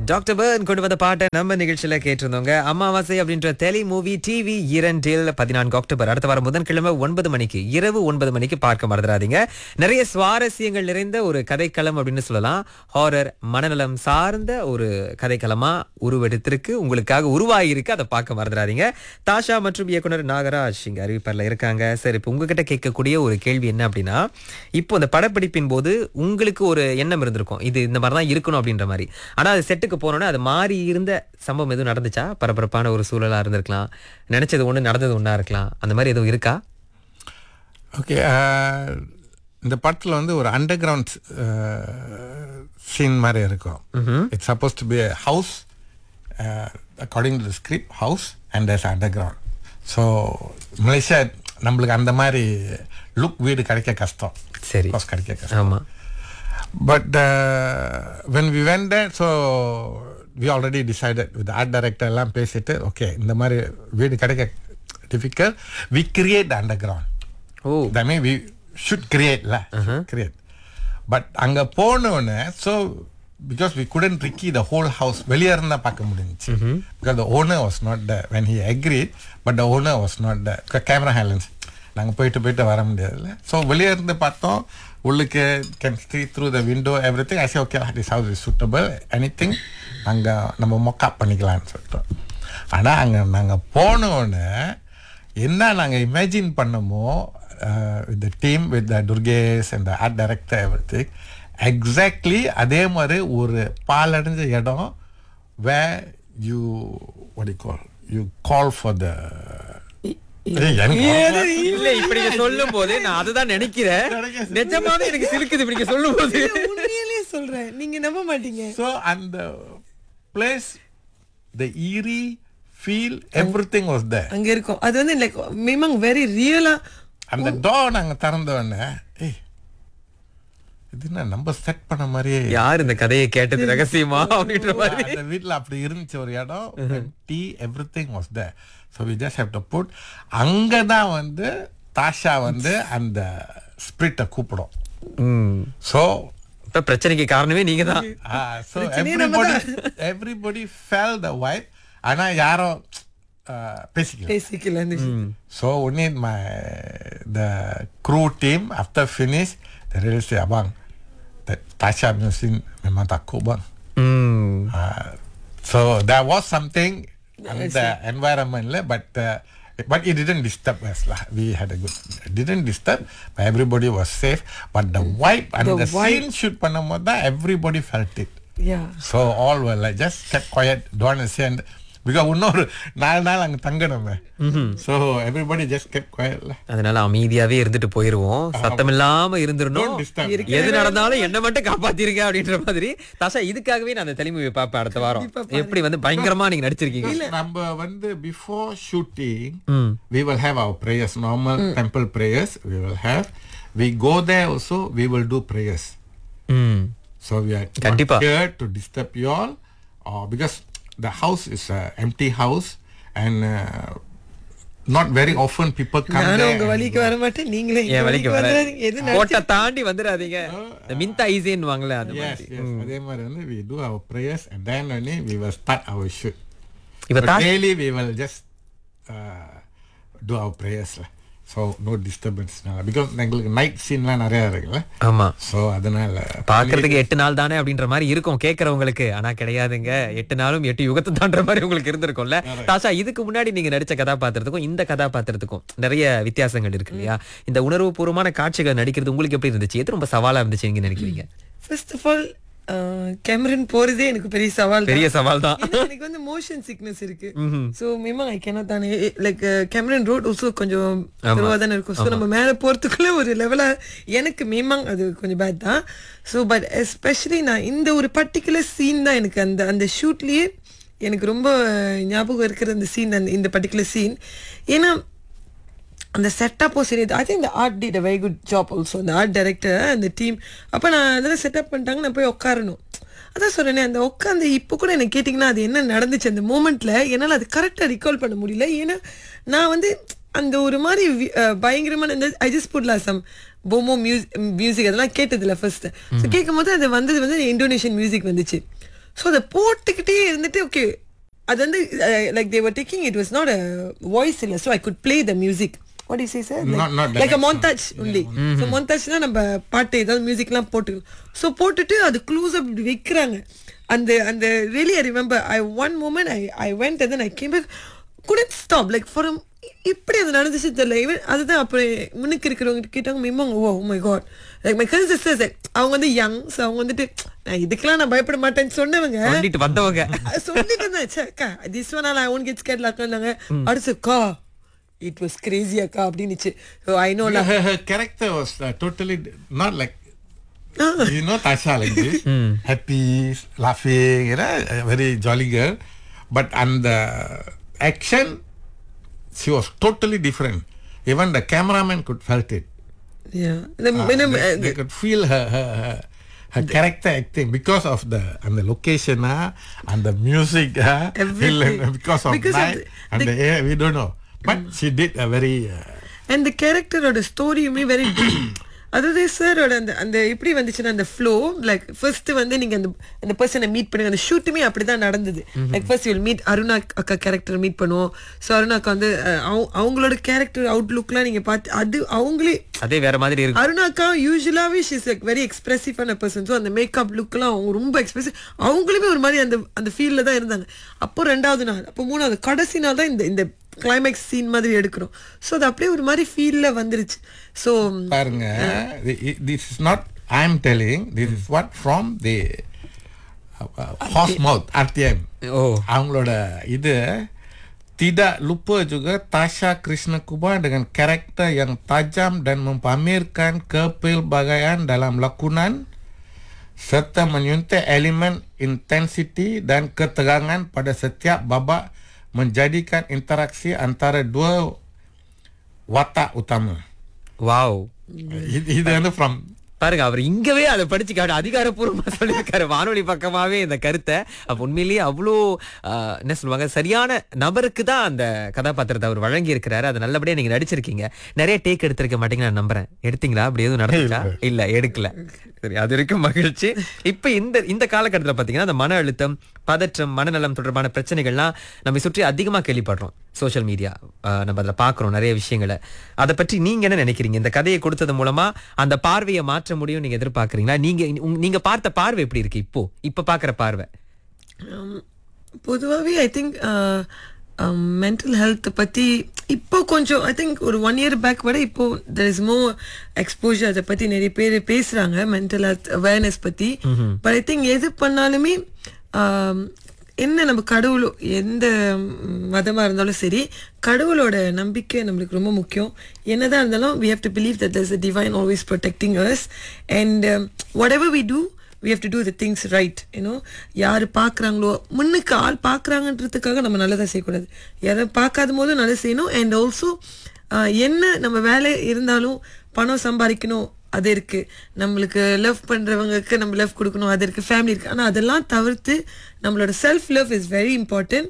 Doctor burn கொண்டு வந்த பாட்டை நம்ம நிகழ்ச்சியில கேட்டிருந்தோங்க அமாவாசை அப்படின்ற டெலி மூவி டிவி இரண்டில் பதினான்கு அக்டோபர் அடுத்த வாரம் புதன்கிழமை ஒன்பது மணிக்கு இரவு ஒன்பது மணிக்கு பார்க்க மறந்துடாதீங்க நிறைய சுவாரஸ்யங்கள் நிறைந்த ஒரு கதைக்களம் அப்படின்னு சொல்லலாம் ஹாரர் மனநலம் சார்ந்த ஒரு கதைக்களமா உருவெடுத்திருக்கு உங்களுக்காக உருவாகியிருக்கு அதை பார்க்க மறந்துடாதீங்க தாஷா மற்றும் இயக்குனர் நாகராஜ் இங்க அறிவிப்பரில் இருக்காங்க சரி இப்போ உங்ககிட்ட கேட்கக்கூடிய ஒரு கேள்வி என்ன அப்படின்னா இப்போ இந்த படப்பிடிப்பின் போது உங்களுக்கு ஒரு எண்ணம் இருந்திருக்கும் இது இந்த மாதிரி தான் இருக்கணும் அப்படின்ற மாதிரி ஆனா அது செட்டுக்கு போனோன்னே அது மாறி இருந்த சம்பவம் எதுவும் நடந்துச்சா பரபரப்பான ஒரு சூழலா இருந்திருக்கலாம் நினைச்சது ஒண்ணு நடந்தது ஒண்ணா இருக்கலாம் அந்த மாதிரி எதுவும் இருக்கா ஓகே இந்த படத்தில் வந்து ஒரு அண்டர் கிரவுண்ட் சீன் மாதிரி இருக்கும் it's suppose to be house according to script house and there's underground so Malaysia நம்மளுக்கு அந்த மாதிரி லுக் வீடு கிடைக்க கஷ்டம் சரி Course கிடைக்க கஷ்டம் ஆமா But uh, when we went there, so we already decided with the art director எல்லாம் பேசிட்டு ஓகே இந்த மாதிரி வீடு கிடைக்க difficult we create the underground O that mean we should create lah should create but அங்க போனோன்னு so because we couldn't recce the whole house வெளியே இருந்தா பார்க்க முடிஞ்சுச்சு because the owner was not there when he agreed but the owner was not there because camera silence நாங்க போயிட்டு போயிட்டு வர முடியாதுல்ல ஸோ வெளியே இருந்து பார்த்தோம் உள்ளுக்கு can see through the window everything I say okay lah, this house is suitable anything நாங்க நம்ம மொக்கப் பண்ணிக்கலாம்னு சொல்லிட்டோம் ஆனா அங்க நாங்க போனோன்னு என்ன நாங்க இமேஜின் பண்ணமோ with the team with the Durgesh and art director every exactly அதே மாதிரி ஒரு பாலடைஞ்ச இடம் way you what call you call for the இல்ல இப்படி நீங்க சொல்லும் போது நான் அதுதான் நினைக்கிறேன் நிஜமாவே எனக்கு சிலுக்குது இப்படி நீங்க சொல்லும் போது உண்மையிலேயே சொல்றேன் நீங்க நம்ப மாட்டீங்க ஸோ அந்த place the eerie feel everything was the அங்க இருக்கும் அது வந்து லைக் மிமங் வெரி ரியலா அந்த டோர் நாங்க திறந்த உடனே ஏய் இது என்ன நம்ம செட் பண்ண மாதிரியே யார் இந்த கதையை கேட்டது ரகசியமா அப்படின்ற மாதிரி அந்த வீட்ல அப்படி இருந்துச்சு ஒரு இடம் the everything was the so we just have to put அங்கே தான் வந்து தாஷா வந்து அந்த ஸ்பிரிட்டை கூப்பிடும் ம். ஸோ இப்ப பிரச்சனைக்கு காரணமே நீங்க தான் so everybody everybody fell the vibe ஆனா யாரும் ஆஹ், பேசிக்கல பேசிக்கல So only my the crew team after finish they really say abang that Tasha music memang takut bang. ம். Uh, so there was something in the environment lah, but uh, but it didn't disturb us lah. We had a good it didn't disturb, but everybody was safe. But the vibe and The the, scene shoot பண்ணும்போது everybody felt it. Yeah So all were like just kept quiet, don't want to say and because இன்னொரு நாலு நாள் அங்க தங்கணுமே so everybody just kept quiet lah. அதனால அமைதியாவே இருந்துட்டு போயிருவோம் சத்தம் இல்லாம இருந்துடணும் Don't disturb. எது நடந்தாலும் என்ன மட்டும் காப்பாத்திருங்க அப்படின்ற மாதிரி தாஷா இதுக்காகவே நான் அந்த தெளிவு பார்ப்பேன் அடுத்த வாரம் எப்படி வந்து பயங்கரமா நீங்க நடிச்சிருக்கீங்க நம்ம வந்து before shooting ம். we will have our prayers normal temple prayers we will have we go there also we will do prayers ம். so we are not கண்டிப்பா. here to disturb you all or because the house is a empty house and uh, not very often people come நானும் there உங்க and வழிக்கு வர மாட்டேன் நீங்களே எங்க என் வழிக்கு வர வந்துடாதீங்க. எது கோட்டை தாண்டி வந்துடாதீங்க இந்த மின்தா ஈஸின்னு வாங்கல அது yes மாதிரி yes அதே மாதிரி வந்து we do our prayers and then only we will start our shoot இப்ப But தாஷ் daily we will just uh, do our prayers lah. So no disturbance because எங்களுக்கு நைட் சீன்லாம் நிறைய இருக்குல்ல ஆமா ஸோ அதனால பாக்குறதுக்கு எட்டு நாள் தானே அப்படின்ற மாதிரி இருக்கும் கேக்குறவங்களுக்கு ஆனா கிடையாதுங்க எட்டு நாளும் எட்டு யுகத்தை தாண்டுற மாதிரி உங்களுக்கு இருந்திருக்கும்ல தாஷா இதுக்கு முன்னாடி நீங்க நடிச்ச கதாபாத்திரத்துக்கும் இந்த கதாபாத்திரத்துக்கும் நிறைய வித்தியாசங்கள் இருக்கு இல்லையா இந்த உணர்வு பூர்வமான காட்சிகள் நடிக்கிறது உங்களுக்கு எப்படி இருந்துச்சு எது ரொம்ப சவாலா இருந்துச்சு நீங்க நினைக்கிறீங்க ஃபர்ஸ்ட் ஆஃப் ஆல் கேமரன் போறதே எனக்கு பெரிய சவால் பெரிய சவால் தான் ஏன்னா எனக்கு வந்து மோஷன் சிக்னஸ் இருக்கு சோ மிமங் ஐ கேனாட் தானே லைக் கேமரன் ரோட் ஆல்சோ கொஞ்சம் தெருவா தானே இருக்கும் ஸோ நம்ம மேல போறதுக்குள்ள ஒரு லெவலா எனக்கு மிமங் அது கொஞ்சம் பேட் தான் ஸோ பட் எஸ்பெஷலி நான் இந்த ஒரு பர்டிகுலர் சீன் தான் எனக்கு அந்த அந்த ஷூட்லயே எனக்கு ரொம்ப ஞாபகம் இருக்கிற அந்த சீன் அந்த இந்த பர்டிகுலர் சீன் ஏன்னா அந்த செட்டப்பும் சரி I think art did a very good job also அந்த ஆர்ட் டைரக்டர் அந்த டீம் அப்போ நான் அதெல்லாம் செட்டப் பண்ணிட்டாங்க நான் போய் உட்காரணும் அதான் சொல்றேனே அந்த உட்காந்து இப்போ கூட எனக்கு கேட்டிங்கன்னா அது என்ன நடந்துச்சு அந்த மூமெண்ட்ல என்னால் அது கரெக்டாக ரிகால் பண்ண முடியல ஏன்னா நான் வந்து அந்த ஒரு மாதிரி வி- அஹ் பயங்கரமான இந்த ஐ ஜஸ்ட் புட்லா சம் போமோ மியூசிக் மியூசிக் அதெல்லாம் கேட்டதில்ல ஃபர்ஸ்ட் ஸோ கேட்கும் போது அது வந்தது வந்து இந்தோனேஷியன் மியூசிக் வந்துச்சு ஸோ அதை போட்டுக்கிட்டே இருந்துட்டு ஓகே அது வந்து like they were taking it was not a voice இல்லை so I could play the music what you say sir Not- not the like a next montage only so மொந்தாஜ்னா நம்ம பாட்டு ஏதாவது மியூசிக்லாம் போட்டுக்கணும் ஸோ போட்டுட்டு அது க்ளூஸ் அப் இப்படி வைக்கிறாங்க அந்த அந்த really I remember I one moment I I went and then I came back couldn't stop like for இப்படி அது நடந்துச்சு தெரியல ஈவன் அதுதான் அப்புறம் முன்னுக்கு இருக்கிறவங்க கேட்டாங்க மிம்மாங்க oh my God like my cousin sisters அவங்க வந்து யங் ஸோ அவங்க வந்துட்டு நான் இதுக்கெல்லாம் நான் பயப்பட மாட்டேன்னு சொன்னவங்க சொல்லிட்டு வந்தவங்க சொல்லிட்டு இருந்தேன் ச்சே, அக்கா this one I won't get scared லாக்காங்க அடுத்து அக்கா இட் வாஸ் கிரேசி அக்கா அப்படின்னுச்சு so I know her, her character was uh, totally d- not like you know Tasha like this happy laughing you know a very jolly girl but on the action she was totally different even the cameraman could felt it yeah the, Ah, when I'm- they, uh, they could feel her her, her, her character acting because of the and the location uh, and the music uh, Everything. because of Because of night the- and the- the, air we don't know but she did a very uh, and the கேரக்டரோட ஸ்டோரியுமே very அதாவது சாரோட அந்த அந்த எப்படி வந்துச்சுன்னா அந்த flow like first வந்து நீங்க அந்த அந்த பர்சனை மீட் பண்ணுங்க அந்த ஷூட்டுமே அப்படிதான் நடந்தது like first will meet Aruna அக்கா கேரக்டர் மீட் பண்ணுவோம் ஸோ அருணா அக்கா வந்து அஹ், அவங்க- அவங்களோட கேரக்டர் அவுட்லுக்லாம் நீங்க பார்த்து அது அவங்களே அதே வேற மாதிரி இருக்கு அருணாக்கா யூஸ்வலாவே ஷீஸ் லைக் வெரி எக்ஸ்பிரசிவான பர்சன் ஸோ அந்த மேக்கப் லுக்லாம் அவங்க ரொம்ப எக்ஸ்பிரசிவ் அவங்களுமே ஒரு மாதிரி அந்த அந்த ஃபீல்டில் தான் இருந்தாங்க அப்போ ரெண்டாவது நாள் அப்போ மூணாவது கடைசி நாள் தான் இந்த இந்த கிளைமேக்ஸ் சீன் மாதிரி எடுக்கிறோம் ஸோ அது அப்படியே ஒரு மாதிரி ஃபீலில் வந்துருச்சு ஸோ பாருங்க this is not I am telling this is what from the horse mouth RTM ஓ அவங்களோட இது tidak lupa juga Tasha Krishna Kumar dengan karakter yang tajam dan mempamerkan kepelbagaian dalam lakonan serta menyuntik elemen intensiti dan ketegangan pada setiap babak menjadikan interaksi antara dua watak utama. Wow இது இது வந்து from பாருங்க அவர் இங்கவே அதை படிச்சு காட்டு அதிகாரப்பூர்வமா சொல்லியிருக்காரு வானொலி பக்கமாவே இந்த கருத்தை அப்ப உண்மையிலேயே அவ்வளோ ஆஹ், என்ன சொல்லுவாங்க சரியான நபருக்கு தான் அந்த கதாபாத்திரத்தை அவர் வழங்கி இருக்கிறாரு அது நல்லபடியா நீங்க நடிச்சிருக்கீங்க நிறைய டேக் எடுத்திருக்க மாட்டீங்க நான் நம்புறேன் எடுத்தீங்களா அப்படி எதுவும் நடந்துச்சா இல்ல எடுக்கல சரி அது வரைக்கும் மகிழ்ச்சி இப்ப இந்த இந்த காலகட்டத்துல பாத்தீங்கன்னா அந்த மன அழுத்தம் பதற்றம் மனநலம் தொடர்பான பிரச்சனைகள்லாம் நம்ம சுற்றி அதிகமா கேள்விப்படுறோம் சோஷியல் மீடியா நம்ம அதில் பார்க்குறோம் நிறைய விஷயங்களை அதை பற்றி நீங்க என்ன நினைக்கிறீங்க இந்த கதையை கொடுத்தது மூலமா அந்த பார்வையை மாற்ற முடியும் நீங்க எதிர்பார்க்கறீங்களா நீங்க உங்க- நீங்க பார்த்த பார்வை எப்படி இருக்கு இப்போ இப்ப பாக்குற பார்வை பொதுவாகவே ஐ திங்க் மென்டல் ஹெல்த் பற்றி இப்போ கொஞ்சம் ஐ திங்க் ஒரு ஒன் இயர் பேக் விட இப்போ தெர் இஸ் மோ எக்ஸ்போஜர் அதை பற்றி நிறைய பேர் பேசுகிறாங்க மென்டல் ஹெல்த் அவேர்னஸ் பற்றி பட் ஐ திங்க் எது பண்ணாலுமே um, என்ன நம்ம கடவுளோ எந்த மதமாக இருந்தாலும் சரி கடவுளோட நம்பிக்கை நம்மளுக்கு ரொம்ப முக்கியம் என்னதான் இருந்தாலும் we have to believe that there's a divine always protecting us and um, whatever we do we have to do the things right you know யார் பார்க்குறாங்களோ முன்னுக்கு ஆள் பார்க்குறாங்கன்றதுக்காக நம்ம நல்லதாக செய்யக்கூடாது யாரை பார்க்காத போதும் நல்லது செய்யணும் அண்ட் ஆல்சோ என்ன நம்ம வேலை இருந்தாலும் பணம் சம்பாதிக்கணும் அது இருக்கு நம்மளுக்கு லவ் பண்றவங்களுக்கு நம்ம லவ் கொடுக்கணும் அது இருக்கு ஃபேமிலி இருக்கு ஆனா அதெல்லாம் தவிர்த்து நம்மளோட self love is very important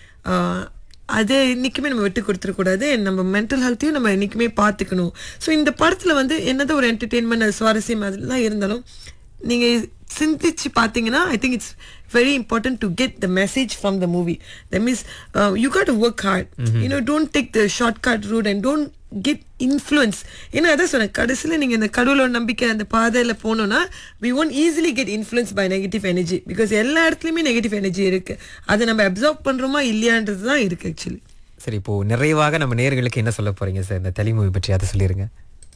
அதை இன்னைக்குமே நம்ம விட்டு கொடுத்துடக்கூடாது And நம்ம மென்டல் ஹெல்த்தையும் நம்ம இன்னைக்குமே பார்த்துக்கணும் ஸோ இந்த படத்தில் வந்து என்னதான் ஒரு என்டர்டெயின்மெண்ட் சுவாரஸ்யம் அதெல்லாம் இருந்தாலும் நீங்கள் சிந்திச்சு பார்த்தீங்கன்னா I think it's very important to get the message from the movie that means you got work hard you know don't take the shortcut route and don't get influence ஏன்னா அதான் சொன்னேன் கடைசியில் நீங்கள் இந்த கடவுளோட நம்பிக்கை அந்த பாதையில் போனோம்னா we won't easily get influence by negative energy because எல்லா இடத்துலையுமே நெகட்டிவ் எனர்ஜி இருக்குது அதை நம்ம அப்சர்வ் பண்ணுறோமா இல்லையான்றது தான் இருக்குது ஆக்சுவலி சரி இப்போ நிறைவாக நம்ம நேர்களுக்கு என்ன சொல்ல போறீங்க சார் இந்த தெளிமொழி பற்றி அதை சொல்லிருங்க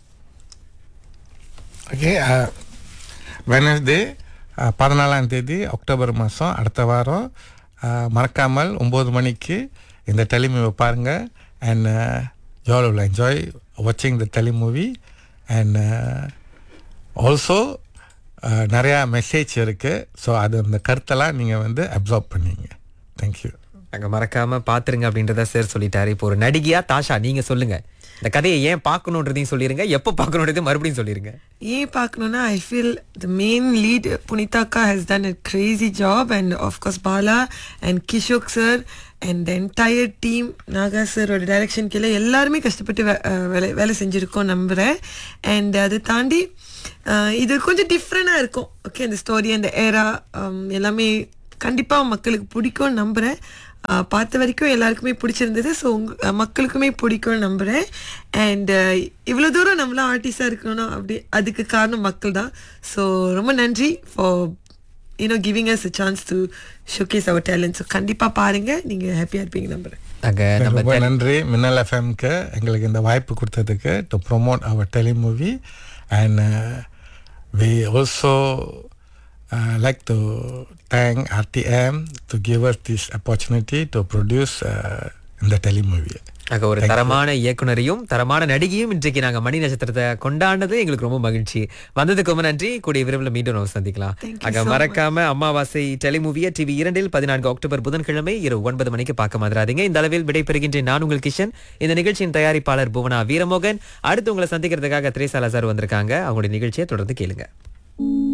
ஓகே வெனஸ்டே பதினாலாம் தேதி அக்டோபர் மாதம் அடுத்த வாரம் uh, மறக்காமல் ஒம்பது மணிக்கு இந்த டெலிமூவி பாருங்கள் அண்ட் யோல் வில் என்ஜாய் வாட்சிங் த டெலிமூவி அண்ட் ஆல்சோ நிறையா மெசேஜ் இருக்குது ஸோ அது அந்த கருத்தெல்லாம் நீங்கள் வந்து அப்சார்ப் பண்ணீங்க தேங்க்யூ அங்க மறக்காம பாத்துருங்க அப்படின்றத சார் சொல்லிட்டாரு இப்போ ஒரு நடிகையா தாஷா நீங்க சொல்லுங்க இந்த கதையை ஏன் பார்க்கணுன்றதையும் சொல்லிருங்க எப்போ பார்க்கணுன்றதையும் மறுபடியும் சொல்லிருங்க ஏன் பார்க்கணும்னா I feel the main lead புனிதாக்கா has done a crazy job and of course Bala and Kishok sir and the entire team Naga சாரோட டைரக்ஷன் கீழே எல்லாருமே கஷ்டப்பட்டு வே- அஹ் வேலை வேலை செஞ்சுருக்கோம் நம்புகிறேன் அண்ட் அதை தாண்டி அஹ் இது கொஞ்சம் டிஃப்ரெண்டாக இருக்கும் ஓகே அந்த ஸ்டோரி அந்த ஏரா எல்லாமே கண்டிப்பா மக்களுக்கு பிடிக்கும் நம்புறேன் ஆஹ் பார்த்த வரைக்கும் எல்லாருக்குமே பிடிச்சிருந்தது ஸோ உங்க அஹ் மக்களுக்குமே பிடிக்கும்னு நம்புறேன் அண்ட் இவ்வளோ தூரம் நம்மளாம் ஆர்டிஸ்டாக இருக்கணும் அப்படி அதுக்கு காரணம் மக்கள் தான் ஸோ ரொம்ப நன்றி for you know giving us a chance to showcase our talent so கண்டிப்பாக பாருங்க நீங்கள் ஹாப்பியாக இருப்பீங்க நம்புறேன் அங்க நம்ம ரொம்ப நன்றி மின்னல் எஃப்எம்க்கு எங்களுக்கு இந்த வாய்ப்பு கொடுத்ததுக்கு to promote our telemovie and we also like to thank RTM to give us this opportunity to produce இந்த டெலிமூவி அங்க ஒரு தரமான இயக்குனரையும் தரமான நடிகையும் இன்றைக்கு நாங்க மணி நட்சத்திரத்தை கொண்டாடினது எங்களுக்கு ரொம்ப மகிழ்ச்சி வந்ததுக்கு ரொம்ப நன்றி கூடிய விரைவில் மீண்டும் நம்ம சந்திக்கலாம் Thank you அங்க so மறக்காம அமாவாசை டெலிமூவிய டிவி இரண்டில் பதினான்கு அக்டோபர் புதன்கிழமை இரவு ஒன்பது மணிக்கு பார்க்க மாதிராதீங்க இந்த அளவில் விடைபெறுகின்றேன் நான் உங்கள் கிஷன் இந்த நிகழ்ச்சியின் தயாரிப்பாளர் புவனா வீரமோகன் அடுத்து உங்களை சந்திக்கிறதுக்காக திரேசா லசார் வந்திருக்காங்க அவங்களுடைய நிகழ்ச்சியை தொடர்ந்து கேளுங்க